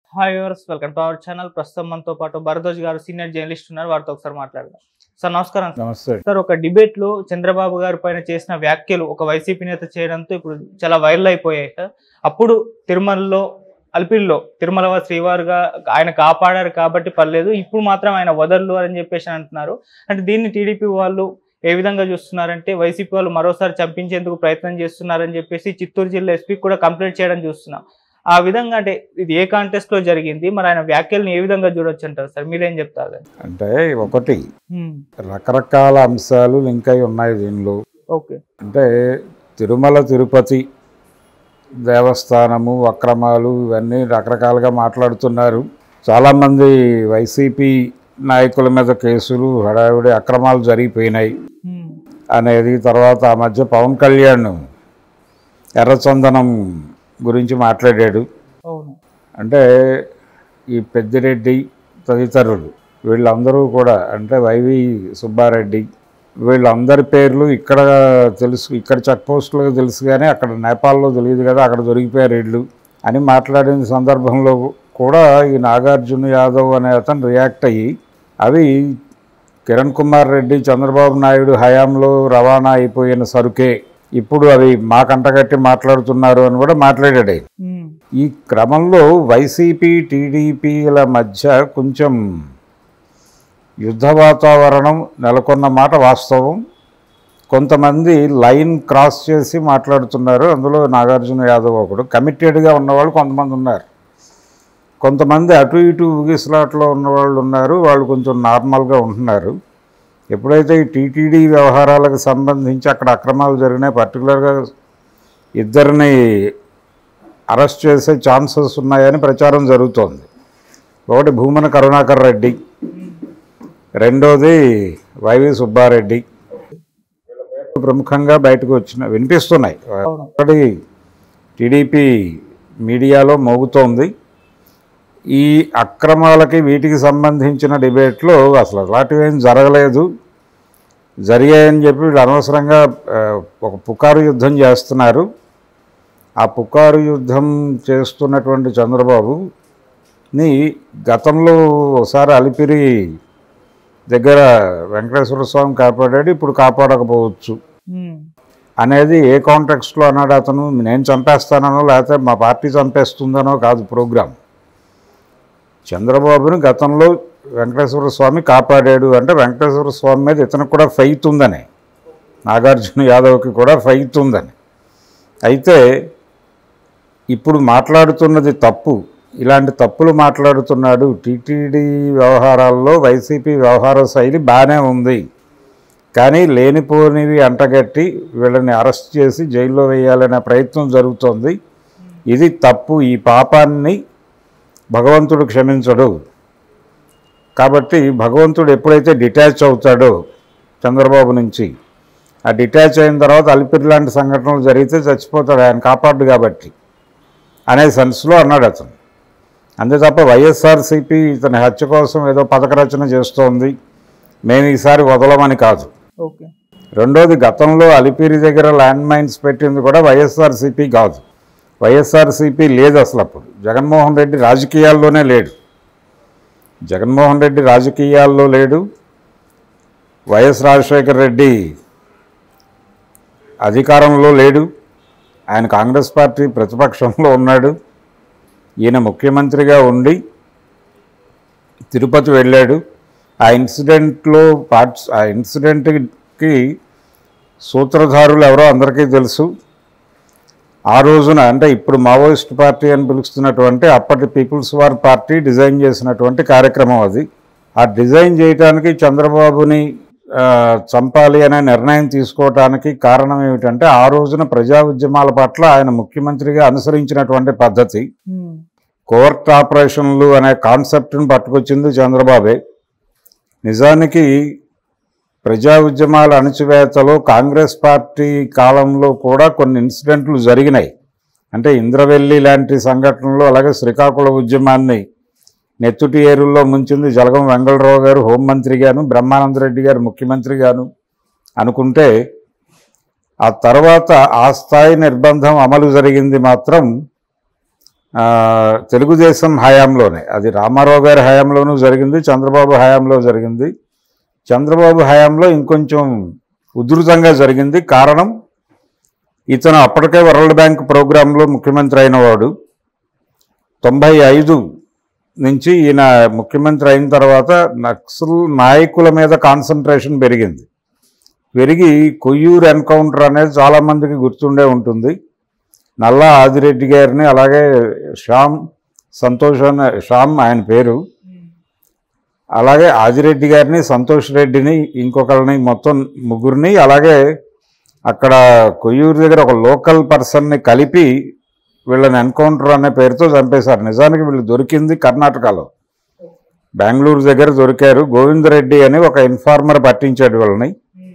Hi యూవర్స్ welcome to our channel ప్రస్తుతం మనతో పాటు భరద్వాజ్ గారు సీనియర్ జర్నలిస్ట్ ఉన్నారు వారితో ఒకసారి మాట్లాడదాం సార్ నమస్కారం సార్. నమస్తే సార్ ఒక డిబేట్ లో చంద్రబాబు గారి పైన చేసిన వ్యాఖ్యలు ఒక వైసీపీ నేత చేయడంతో ఇప్పుడు చాలా వైరల్ అయిపోయాయి సార్ అప్పుడు తిరుమలలో అల్పిల్లో తిరుమల శ్రీవారుగా ఆయన కాపాడారు కాబట్టి పర్లేదు ఇప్పుడు మాత్రం ఆయన వదలరు అని చెప్పేసి అంటున్నారు అంటే దీన్ని టీడీపీ వాళ్ళు ఏ విధంగా చూస్తున్నారంటే వైసీపీ వాళ్ళు మరోసారి చంపించేందుకు ప్రయత్నం చేస్తున్నారని చెప్పేసి చిత్తూరు జిల్లా ఎస్పీ కూడా కంప్లైంట్ చేయడం చూస్తున్నాం ఆ విధంగా అంటే ఇది ఏ కాంటెస్ట్ లో జరిగింది మరి ఆయన వ్యాఖ్యల్ని ఏ విధంగా చూడొచ్చు అంటారు సార్ మీరేం చెప్తారు అంటే ఒకటి రకరకాల అంశాలు లింక్ అయి ఉన్నాయి దీనిలో ఓకే అంటే తిరుమల తిరుపతి దేవస్థానము అక్రమాలు ఇవన్నీ రకరకాలుగా మాట్లాడుతున్నారు చాలామంది వైసీపీ నాయకుల మీద కేసులు హడావిడి అక్రమాలు జరిగిపోయినాయి అనేది తర్వాత ఆ మధ్య పవన్ కళ్యాణ్ ఎర్రచందనం గురించి మాట్లాడాడు అవును అంటే ఈ పెద్దిరెడ్డి తదితరులు వీళ్ళందరూ కూడా అంటే వైవి సుబ్బారెడ్డి వీళ్ళందరి పేర్లు ఇక్కడ తెలుసు ఇక్కడ చెక్ పోస్టులకు తెలుసు కానీ అక్కడ నేపాల్లో తెలియదు కదా అక్కడ దొరికిపోయారు వీళ్ళు అని మాట్లాడిన సందర్భంలో కూడా ఈ నాగార్జున యాదవ్ అనే అతను రియాక్ట్ అయ్యి అవి కిరణ్ కుమార్ రెడ్డి చంద్రబాబు నాయుడు హయాంలో రవాణా అయిపోయిన సరుకే ఇప్పుడు అవి మాకంటగట్టి మాట్లాడుతున్నారు అని కూడా మాట్లాడాడు ఆయన. ఈ క్రమంలో వైసీపీ టీడీపీల మధ్య కొంచెం యుద్ధ వాతావరణం నెలకొన్న మాట వాస్తవం కొంతమంది లైన్ క్రాస్ చేసి మాట్లాడుతున్నారు అందులో నాగార్జున యాదవ్ ఒకడు కమిటెడ్గా ఉన్నవాళ్ళు కొంతమంది ఉన్నారు కొంతమంది అటు ఇటు ఊగిసలాట్లో ఉన్నవాళ్ళు ఉన్నారు వాళ్ళు కొంచెం నార్మల్గా ఉంటున్నారు ఎప్పుడైతే ఈ టీటీడీ వ్యవహారాలకు సంబంధించి అక్కడ అక్రమాలు జరిగినాయి పర్టికులర్గా ఇద్దరిని అరెస్ట్ చేసే ఛాన్సెస్ ఉన్నాయని ప్రచారం జరుగుతోంది ఒకటి భూమన కరుణాకర్ రెడ్డి రెండోది వైవి సుబ్బారెడ్డి ప్రముఖంగా బయటకు వచ్చిన వినిపిస్తున్నాయి అవును ఒకటి టీడీపీ మీడియాలో మోగుతోంది ఈ అక్రమాలకి వీటికి సంబంధించిన డిబేట్లో అసలు అలాంటివి ఏం జరగలేదు జరిగాయని చెప్పి వీళ్ళు అనవసరంగా ఆ, ఒక పుకారు యుద్ధం చేస్తున్నారు ఆ పుకారు యుద్ధం చేస్తున్నటువంటి చంద్రబాబుని గతంలో ఒకసారి అలిపిరి దగ్గర వెంకటేశ్వర స్వామి కాపాడాడు ఇప్పుడు కాపాడకపోవచ్చు ఉమ్. అనేది ఏ కాంటెక్స్ట్లో అన్నాడు అతను నేను చంపేస్తానో లేకపోతే మా పార్టీ చంపేస్తుందనో కాదు ప్రోగ్రాం చంద్రబాబుని గతంలో వెంకటేశ్వర స్వామి కాపాడాడు అంటే వెంకటేశ్వర స్వామి మీద ఇతనికి కూడా ఫైట్ ఉందని నాగార్జున యాదవ్కి కూడా ఫైట్ ఉందని అయితే ఇప్పుడు మాట్లాడుతున్నది తప్పు ఇలాంటి తప్పులు మాట్లాడుతున్నాడు టీటీడీ వ్యవహారాల్లో వైసీపీ వ్యవహార శైలి బాగానే ఉంది కానీ లేనిపోనివి అంటగట్టి వీళ్ళని అరెస్ట్ చేసి జైల్లో వేయాలనే ప్రయత్నం జరుగుతోంది ఇది తప్పు ఈ పాపాన్ని భగవంతుడు క్షమించడు కాబట్టి భగవంతుడు ఎప్పుడైతే డిటాచ్ అవుతాడో చంద్రబాబు నుంచి ఆ డిటాచ్ అయిన తర్వాత అలిపిరి లాంటి సంఘటనలు జరిగితే చచ్చిపోతాడు ఆయన కాపాడు కాబట్టి అనే సెన్స్లో అన్నాడు అతను అంతే తప్ప వైఎస్ఆర్సీపీ ఇతని హత్య కోసం ఏదో పథక రచన చేస్తోంది మేము ఈసారి వదలమని కాదు ఓకే రెండోది గతంలో అలిపిరి దగ్గర ల్యాండ్ మైన్స్ పెట్టింది కూడా వైఎస్ఆర్సీపీ కాదు వైఎస్ఆర్సీపీ లేదు అసలు అప్పుడు జగన్మోహన్ రెడ్డి రాజకీయాల్లోనే లేడు జగన్మోహన్ రెడ్డి రాజకీయాల్లో లేడు వైఎస్ రాజశేఖర రెడ్డి అధికారంలో లేడు ఆయన కాంగ్రెస్ పార్టీ ప్రతిపక్షంలో ఉన్నాడు ఈయన ముఖ్యమంత్రిగా ఉండి తిరుపతి వెళ్ళాడు ఆ ఇన్సిడెంట్లో పార్ట్స్ ఆ ఇన్సిడెంట్కి సూత్రధారులు ఎవరో అందరికీ తెలుసు ఆ రోజున అంటే ఇప్పుడు మావోయిస్ట్ పార్టీ అని పిలుస్తున్నటువంటి అప్పటి పీపుల్స్ వార్ పార్టీ డిజైన్ చేసినటువంటి కార్యక్రమం అది ఆ డిజైన్ చేయడానికి చంద్రబాబుని ఆ, చంపాలి అనే నిర్ణయం తీసుకోవటానికి కారణం ఏమిటంటే ఆ రోజున ప్రజా ఉద్యమాల పట్ల ఆయన ముఖ్యమంత్రిగా అనుసరించినటువంటి పద్ధతి ఉమ్. కోర్ట్ ఆపరేషన్లు అనే కాన్సెప్ట్ని పట్టుకొచ్చింది చంద్రబాబే నిజానికి ప్రజా ఉద్యమాల అణచివేతలో కాంగ్రెస్ పార్టీ కాలంలో కూడా కొన్ని ఇన్సిడెంట్లు జరిగినాయి అంటే ఇంద్రవెల్లి లాంటి సంఘటనలు అలాగే శ్రీకాకుళం ఉద్యమాన్ని నెత్తుటి ఏరుల్లో ముంచింది జలగం వెంగళరావు గారు హోంమంత్రిగాను బ్రహ్మానందరెడ్డి గారు ముఖ్యమంత్రిగాను అనుకుంటే ఆ తర్వాత ఆ స్థాయి నిర్బంధం అమలు జరిగింది మాత్రం ఆ, తెలుగుదేశం హయాంలోనే అది రామారావు గారి హయాంలోనూ జరిగింది చంద్రబాబు హయాంలో జరిగింది చంద్రబాబు హయాంలో ఇంకొంచెం ఉధృతంగా జరిగింది కారణం ఇతను అప్పటికే వరల్డ్ బ్యాంక్ ప్రోగ్రాంలో ముఖ్యమంత్రి అయిన వాడు తొంభై ఐదు నుంచి ఈయన ముఖ్యమంత్రి అయిన తర్వాత నక్సల్ నాయకుల మీద కాన్సన్ట్రేషన్ పెరిగింది పెరిగి కొయ్యూరు ఎన్కౌంటర్ అనేది చాలామందికి గుర్తుండే ఉంటుంది నల్లా ఆదిరెడ్డి గారిని అలాగే శ్యామ్ సంతోష్ అనే శ్యామ్ ఆయన పేరు అలాగే ఆదిరెడ్డి గారిని సంతోష్ రెడ్డిని ఇంకొకరిని మొత్తం ముగ్గురిని అలాగే అక్కడ కొయ్యూరు దగ్గర ఒక లోకల్ పర్సన్ని కలిపి వీళ్ళని ఎన్కౌంటర్ అనే పేరుతో చంపేశారు నిజానికి వీళ్ళు దొరికింది కర్ణాటకలో బెంగళూరు దగ్గర దొరికారు గోవిందరెడ్డి అని ఒక ఇన్ఫార్మర్ పట్టించాడు వీళ్ళని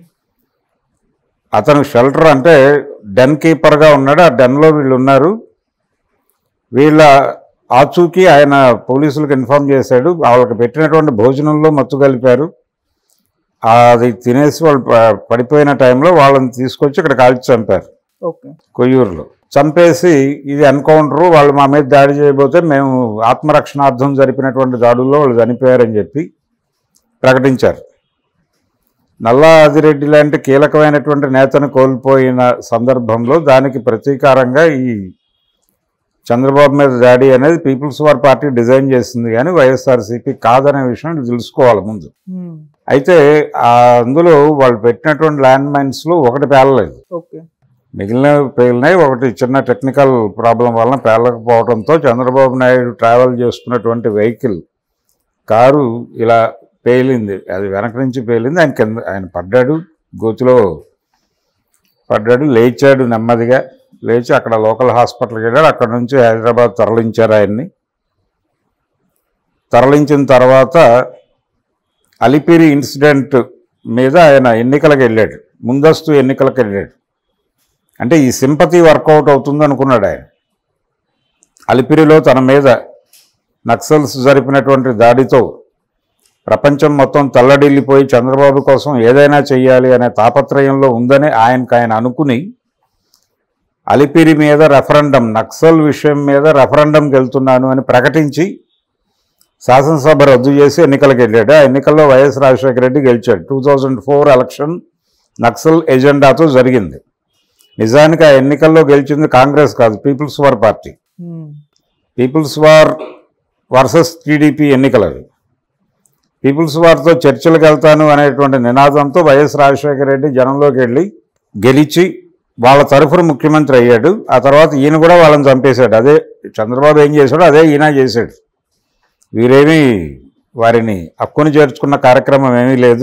అతను షెల్టర్ అంటే డెన్ కీపర్గా ఉన్నాడు ఆ డెన్లో వీళ్ళు ఉన్నారు వీళ్ళ ఆచూకీ ఆయన పోలీసులకు ఇన్ఫార్మ్ చేశాడు వాళ్ళకి పెట్టినటువంటి భోజనంలో మత్తు కలిపారు అది తినేసి వాళ్ళు ప- పడిపోయిన టైంలో వాళ్ళని తీసుకొచ్చి ఇక్కడ కాల్చి చంపారు ఓకే కొయ్యూరులో చంపేసి ఇది ఎన్కౌంటరు వాళ్ళు మా మీద దాడి చేయబోతే మేము ఆత్మరక్షణార్థం జరిపినటువంటి దాడుల్లో వాళ్ళు చనిపోయారని చెప్పి ప్రకటించారు నల్లా ఆదిరెడ్డి లాంటి కీలకమైనటువంటి నేతను కోల్పోయిన సందర్భంలో దానికి ప్రతీకారంగా ఈ చంద్రబాబు మీద దాడి అనేది పీపుల్స్ వార్ పార్టీ డిజైన్ చేసింది కానీ వైఎస్ఆర్సీపీ కాదనే విషయం తెలుసుకోవాలి ముందు అయితే ఆ అందులో వాళ్ళు పెట్టినటువంటి ల్యాండ్ మైన్స్లో ఒకటి పేలలేదు ఓకే మిగిలిన పేలినాయి ఒకటి చిన్న టెక్నికల్ ప్రాబ్లం వలన పేలకపోవడంతో చంద్రబాబు నాయుడు ట్రావెల్ చేస్తున్నటువంటి వెహికల్ కారు ఇలా పేలింది అది వెనక నుంచి పేలింది ఆయన కింద ఆయన పడ్డాడు గోతిలో పడ్డాడు లేచాడు నెమ్మదిగా లేచి అక్కడ లోకల్ హాస్పిటల్కి వెళ్ళాడు అక్కడ నుంచి హైదరాబాద్ తరలించారు ఆయన్ని తరలించిన తర్వాత అలిపిరి ఇన్సిడెంట్ మీద ఆయన ఎన్నికలకు వెళ్ళాడు ముందస్తు ఎన్నికలకు వెళ్ళాడు అంటే ఈ సింపతి వర్కౌట్ అవుతుంది అనుకున్నాడు ఆయన అలిపిరిలో తన మీద నక్సల్స్ జరిపినటువంటి దాడితో ప్రపంచం మొత్తం తల్లడిల్లిపోయి చంద్రబాబు కోసం ఏదైనా చెయ్యాలి అనే తాపత్రయంలో ఉందని ఆయనకు ఆయన అనుకుని అలిపిరి మీద రెఫరెండం నక్సల్ విషయం మీద రెఫరెండంకి వెళ్తున్నాను అని ప్రకటించి శాసనసభ రద్దు చేసి ఎన్నికలకు వెళ్ళాడు ఆ ఎన్నికల్లో వైఎస్ రాజశేఖర రెడ్డి గెలిచాడు two thousand four election Naxal ఎజెండాతో జరిగింది నిజానికి ఆ ఎన్నికల్లో గెలిచింది కాంగ్రెస్ కాదు people's war party people's war versus TDP ఎన్నికలు అవి పీపుల్స్ వార్తో చర్చలకు వెళ్తాను అనేటువంటి నినాదంతో వైఎస్ రాజశేఖర రెడ్డి జనంలోకి వెళ్ళి గెలిచి వాళ్ళ తరఫున ముఖ్యమంత్రి అయ్యాడు ఆ తర్వాత ఈయన కూడా వాళ్ళని చంపేశాడు అదే చంద్రబాబు ఏం చేశాడో అదే ఈయన చేశాడు వీరేమీ వారిని హక్కును చేర్చుకున్న కార్యక్రమం ఏమీ లేదు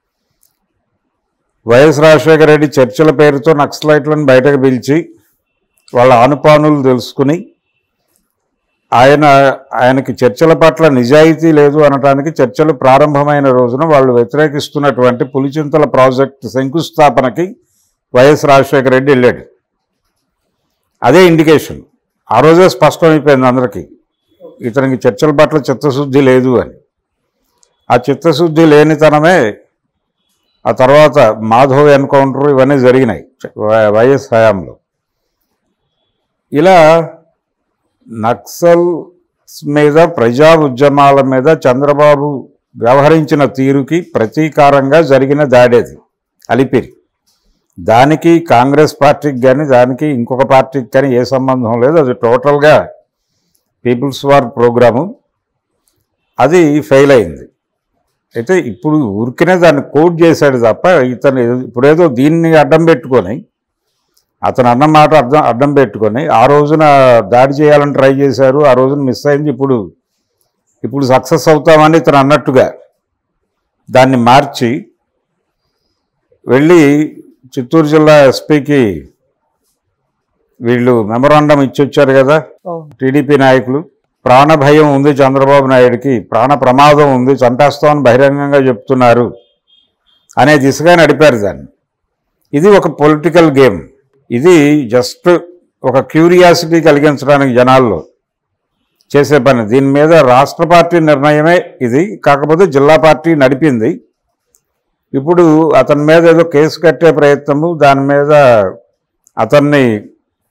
వైఎస్ రాజశేఖర రెడ్డి చర్చల పేరుతో నక్సలైట్లను బయటకు పిలిచి వాళ్ళ ఆనుపానులు తెలుసుకుని ఆయన ఆయనకి చర్చల పట్ల నిజాయితీ లేదు అనటానికి చర్చలు ప్రారంభమైన రోజున వాళ్ళు వ్యతిరేకిస్తున్నటువంటి పులిచింతల ప్రాజెక్ట్ శంకుస్థాపనకి వైఎస్ రాజశేఖర రెడ్డి వెళ్ళాడు అదే ఇండికేషన్ ఆ రోజే స్పష్టమైపోయింది అందరికీ ఇతనికి చర్చల పట్ల చిత్తశుద్ధి లేదు అని ఆ చిత్తశుద్ధి లేనితనమే ఆ తర్వాత మాధవ్ ఎన్కౌంటర్ ఇవన్నీ జరిగినాయి వై- వైఎస్ హయాంలో ఇలా నక్సల్ మీద ప్రజా ఉద్యమాల మీద చంద్రబాబు వ్యవహరించిన తీరుకి ప్రతీకారంగా జరిగిన దాడేది అలిపిరి దానికి కాంగ్రెస్ పార్టీకి కానీ దానికి ఇంకొక పార్టీకి కానీ ఏ సంబంధం లేదు అది టోటల్గా పీపుల్స్ వార్ ప్రోగ్రాము అది ఫెయిల్ అయింది అయితే ఇప్పుడు ఊరికనే దాన్ని కోట్ చేశాడు తప్ప ఇతను ఏదో- ఇప్పుడేదో దీన్ని అడ్డం పెట్టుకొని అతను అన్న మాట అర్థం అడ్డం పెట్టుకొని ఆ రోజున దాడి చేయాలని ట్రై చేశారు ఆ రోజున మిస్ అయింది ఇప్పుడు ఇప్పుడు సక్సెస్ అవుతామని ఇతను అన్నట్టుగా దాన్ని మార్చి వెళ్ళి చిత్తూరు జిల్లా ఎస్పీకి వీళ్ళు మెమరాండం ఇచ్చొచ్చారు కదా అవును టీడీపీ నాయకులు ప్రాణ భయం ఉంది చంద్రబాబు నాయుడికి ప్రాణ ప్రమాదం ఉంది చంపేస్తామని బహిరంగంగా చెప్తున్నారు అనే దిశగా నడిపారు దాన్ని ఇది ఒక పొలిటికల్ గేమ్ ఇది జస్ట్ ఒక క్యూరియాసిటీ కలిగించడానికి జనాల్లో చేసే పని దీని మీద రాష్ట్ర పార్టీ నిర్ణయమే ఇది కాకపోతే జిల్లా పార్టీ నడిపింది ఇప్పుడు అతని మీద ఏదో కేసు కట్టే ప్రయత్నము దాని మీద అతన్ని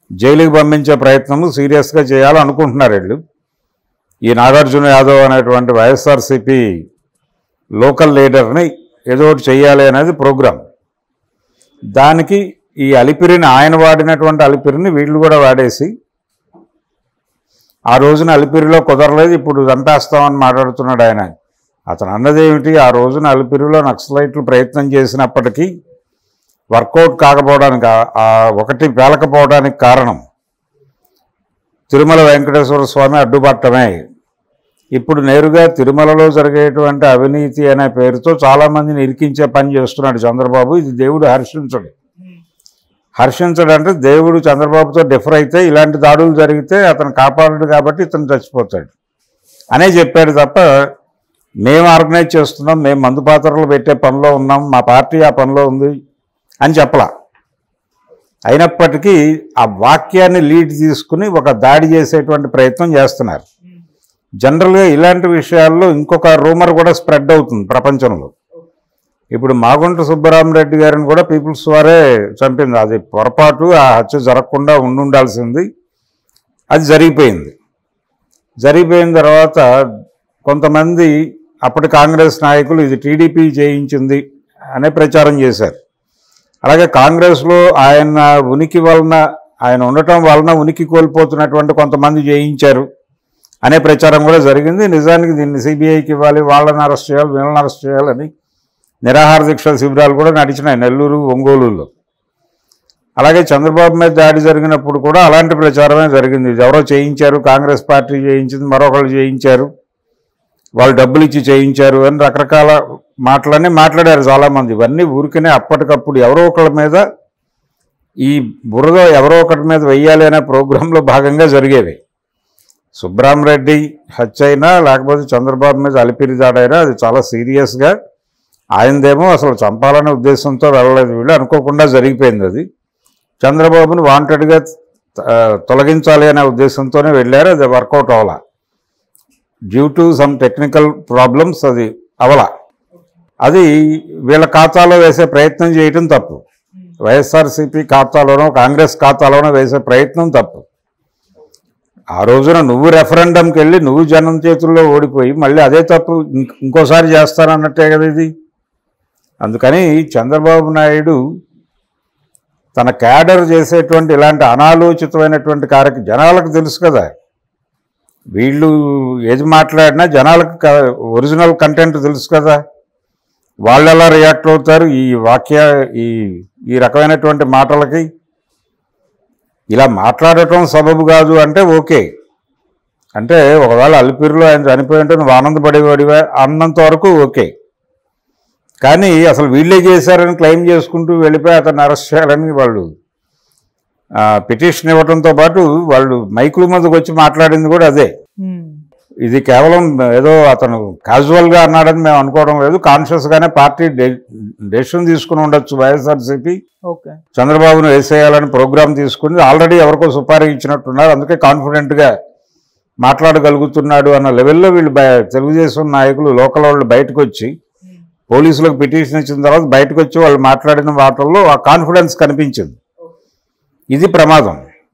జైలుకి పంపించే ప్రయత్నము సీరియస్గా చేయాలనుకుంటున్నారు వీళ్ళు ఈ నాగార్జున యాదవ్ అనేటువంటి వైఎస్ఆర్సిపి లోకల్ లీడర్ని ఏదో ఒకటి చెయ్యాలి అనేది ప్రోగ్రాం దానికి ఈ అలిపిరిని ఆయన వాడినటువంటి అలిపిరిని వీళ్ళు కూడా వాడేసి ఆ రోజున అలిపిరిలో కుదరలేదు ఇప్పుడు చంపేస్తామని మాట్లాడుతున్నాడు ఆయన అతను అన్నది ఏమిటి ఆ రోజున అలిపిరిలో నక్సలైట్లు ప్రయత్నం చేసినప్పటికీ వర్కౌట్ కాకపోవడానికి ఆ- ఆ ఒకటి పేలకపోవడానికి కారణం తిరుమల వెంకటేశ్వర స్వామి అడ్డుపట్టమే ఇప్పుడు నేరుగా తిరుమలలో జరిగేటువంటి అవినీతి అనే పేరుతో చాలామందిని ఇరికించే పని చేస్తున్నాడు చంద్రబాబు ఇది దేవుడు హర్షించడు హర్షించడు అంటే దేవుడు చంద్రబాబుతో డిఫర్ అయితే ఇలాంటి దాడులు జరిగితే అతను కాపాడడు కాబట్టి ఇతను చచ్చిపోతాడు అనే చెప్పాడు తప్ప మేము ఆర్గనైజ్ చేస్తున్నాం మేము మందు పాత్రలు పెట్టే పనిలో ఉన్నాం మా పార్టీ ఆ పనిలో ఉంది అని చెప్పలా అయినప్పటికీ ఆ వాక్యాన్ని లీడ్ తీసుకుని ఒక దాడి చేసేటువంటి ప్రయత్నం చేస్తున్నారు జనరల్గా ఇలాంటి విషయాల్లో ఇంకొక రూమర్ కూడా స్ప్రెడ్ అవుతుంది ప్రపంచంలో ఇప్పుడు మాగుంట సుబ్బరామరెడ్డి గారిని కూడా పీపుల్స్ వారే చంపింది అది పొరపాటు ఆ హత్య జరగకుండా ఉండుండాల్సింది అది జరిగిపోయింది జరిగిపోయిన తర్వాత కొంతమంది అప్పటి కాంగ్రెస్ నాయకులు ఇది టీడీపీ చేయించింది అనే ప్రచారం చేశారు అలాగే కాంగ్రెస్లో ఆయన ఉనికి వలన ఆయన ఉండటం వలన ఉనికి కోల్పోతున్నటువంటి కొంతమంది చేయించారు అనే ప్రచారం కూడా జరిగింది నిజానికి దీన్ని సిబిఐకి ఇవ్వాలి వాళ్ళని అరెస్ట్ చేయాలి వీళ్ళని అరెస్ట్ చేయాలని నిరాహార దీక్ష శిబిరాలు కూడా నడిచినాయి నెల్లూరు ఒంగోలులో అలాగే చంద్రబాబు మీద దాడి జరిగినప్పుడు కూడా అలాంటి ప్రచారమే జరిగింది ఇది ఎవరో చేయించారు కాంగ్రెస్ పార్టీ చేయించింది మరొకళ్ళు చేయించారు వాళ్ళు డబ్బులు ఇచ్చి చేయించారు అని రకరకాల మాటలన్నీ మాట్లాడారు చాలామంది ఇవన్నీ ఊరికనే అప్పటికప్పుడు ఎవరో ఒకళ్ళ మీద ఈ బురద ఎవరో ఒకటి మీద వెయ్యాలి అనే ప్రోగ్రాంలో భాగంగా జరిగేవి సుబ్రహ్మరెడ్డి హత్య అయినా లేకపోతే చంద్రబాబు మీద అలిపిరి దాడైనా అది చాలా సీరియస్గా ఆయనదేమో అసలు చంపాలనే ఉద్దేశంతో వెళ్ళలేదు వీళ్ళు అనుకోకుండా జరిగిపోయింది అది చంద్రబాబుని వాంటెడ్గా ఆ, తొలగించాలి అనే ఉద్దేశంతోనే వెళ్ళారు అది వర్కౌట్ అవ్వాల due to some technical problems అది అవల అది వీళ్ళ ఖాతాలో వేసే ప్రయత్నం చేయటం తప్పు వైఎస్ఆర్సీపీ ఖాతాలోనో కాంగ్రెస్ ఖాతాలోనో వేసే ప్రయత్నం తప్పు ఆ రోజున నువ్వు రెఫరెండంకి వెళ్ళి నువ్వు జనం చేతుల్లో ఓడిపోయి మళ్ళీ అదే తప్పు ఇంక- ఇంకోసారి చేస్తానన్నట్టే కదా ఇది అందుకని చంద్రబాబు నాయుడు తన క్యాడర్ చేసేటువంటి ఇలాంటి అనాలోచితమైనటువంటి కార్యక్రమం జనాలకు తెలుసు కదా వీళ్ళు ఏది మాట్లాడినా జనాలకు క- ఒరిజినల్ కంటెంట్ తెలుసు కదా వాళ్ళు ఎలా రియాక్ట్ అవుతారు ఈ వాక్య ఈ ఈ రకమైనటువంటి మాటలకి ఇలా మాట్లాడటం సబబు కాదు అంటే ఓకే అంటే ఒకవేళ అలిపిరిలో ఆయన చనిపోయి ఉంటే నువ్వు ఆనందపడేవాడివా అన్నంత వరకు ఓకే కానీ అసలు వీళ్ళే చేశారని క్లెయిమ్ చేసుకుంటూ వెళ్ళిపోయి అతన్ని అరెస్ట్ చేయాలని వాళ్ళు పిటిషన్ ఇవ్వడంతో పాటు వాళ్ళు మైకుల మీదకి వచ్చి మాట్లాడింది కూడా అదే ఇది కేవలం ఏదో అతను క్యాజువల్గా అన్నాడని మేము అనుకోవడం లేదు కాన్షియస్గానే పార్టీ డెసిషన్ తీసుకుని ఉండొచ్చు వైఎస్ఆర్సీపీ ఓకే చంద్రబాబును వేసేయాలని ప్రోగ్రాం తీసుకుని ఆల్రెడీ ఎవరికో సుపారీ ఇచ్చినట్టున్నారు అందుకే కాన్ఫిడెంట్గా మాట్లాడగలుగుతున్నాడు అన్న లెవెల్లో వీళ్ళు బయ- తెలుగుదేశం నాయకులు లోకల్ వాళ్ళు బయటకు వచ్చి పోలీసులకు పిటిషన్ ఇచ్చిన తర్వాత బయటకు వచ్చి వాళ్ళు మాట్లాడిన మాటల్లో ఆ కాన్ఫిడెన్స్ కనిపించింది ఇది ప్రమాదం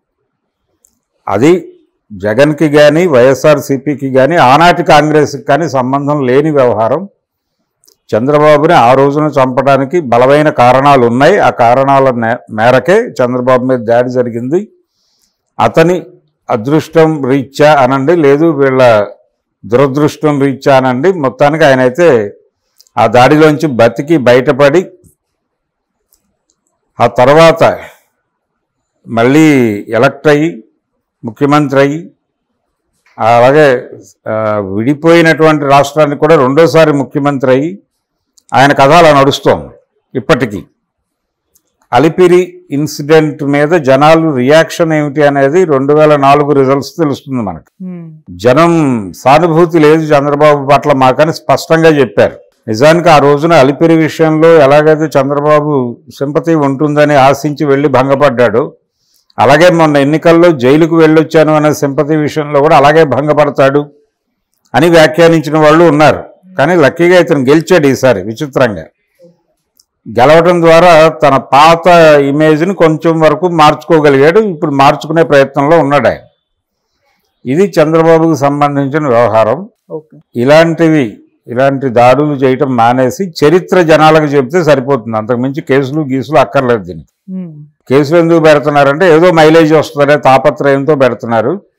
అది జగన్కి కానీ వైఎస్ఆర్సీపీకి కానీ ఆనాటి కాంగ్రెస్కి కానీ సంబంధం లేని వ్యవహారం చంద్రబాబుని ఆ రోజున చంపడానికి బలమైన కారణాలు ఉన్నాయి ఆ కారణాల నే- మేరకే చంద్రబాబు మీద దాడి జరిగింది అతని అదృష్టం రీత్యా అనండి లేదు వీళ్ళ దురదృష్టం రీత్యా అనండి మొత్తానికి ఆయన అయితే ఆ దాడిలోంచి బతికి బయటపడి ఆ తర్వాత మళ్ళీ ఎలక్ట్ అయ్యి ముఖ్యమంత్రి అయ్యి అలాగే ఆ, విడిపోయినటువంటి రాష్ట్రానికి కూడా రెండోసారి ముఖ్యమంత్రి అయ్యి ఆయన కథ అలా నడుస్తోంది ఇప్పటికీ అలిపిరి ఇన్సిడెంట్ మీద జనాలు రియాక్షన్ ఏమిటి అనేది రెండు వేల నాలుగు రిజల్ట్స్ తెలుస్తుంది మనకు జనం సానుభూతి లేదు చంద్రబాబు పట్ల మాకని స్పష్టంగా చెప్పారు నిజానికి ఆ రోజున అలిపిరి విషయంలో ఎలాగైతే చంద్రబాబు సింపతి ఉంటుందని ఆశించి వెళ్ళి భంగపడ్డాడు అలాగే మొన్న ఎన్నికల్లో జైలుకు వెళ్ళొచ్చాను అనే సింపతి విషయంలో కూడా అలాగే భంగపడతాడు అని వ్యాఖ్యానించిన వాళ్ళు ఉన్నారు కానీ లక్కీగా ఇతను గెలిచాడు ఈసారి విచిత్రంగా గెలవడం ద్వారా తన పాత ఇమేజ్ని కొంచెం వరకు మార్చుకోగలిగాడు ఇప్పుడు మార్చుకునే ప్రయత్నంలో ఉన్నాడు ఆయన ఇది చంద్రబాబుకు సంబంధించిన వ్యవహారం ఓకే ఇలాంటివి ఇలాంటి దాడులు చేయటం మానేసి చరిత్ర జనాలకు చెప్తే సరిపోతుంది అంతకుమించి కేసులు గీసులు అక్కర్లేదు దీనికి కేసులు ఎందుకు పెడుతున్నారంటే ఏదో మైలేజ్ వస్తుందనే తాపత్రయంతో పెడుతున్నారు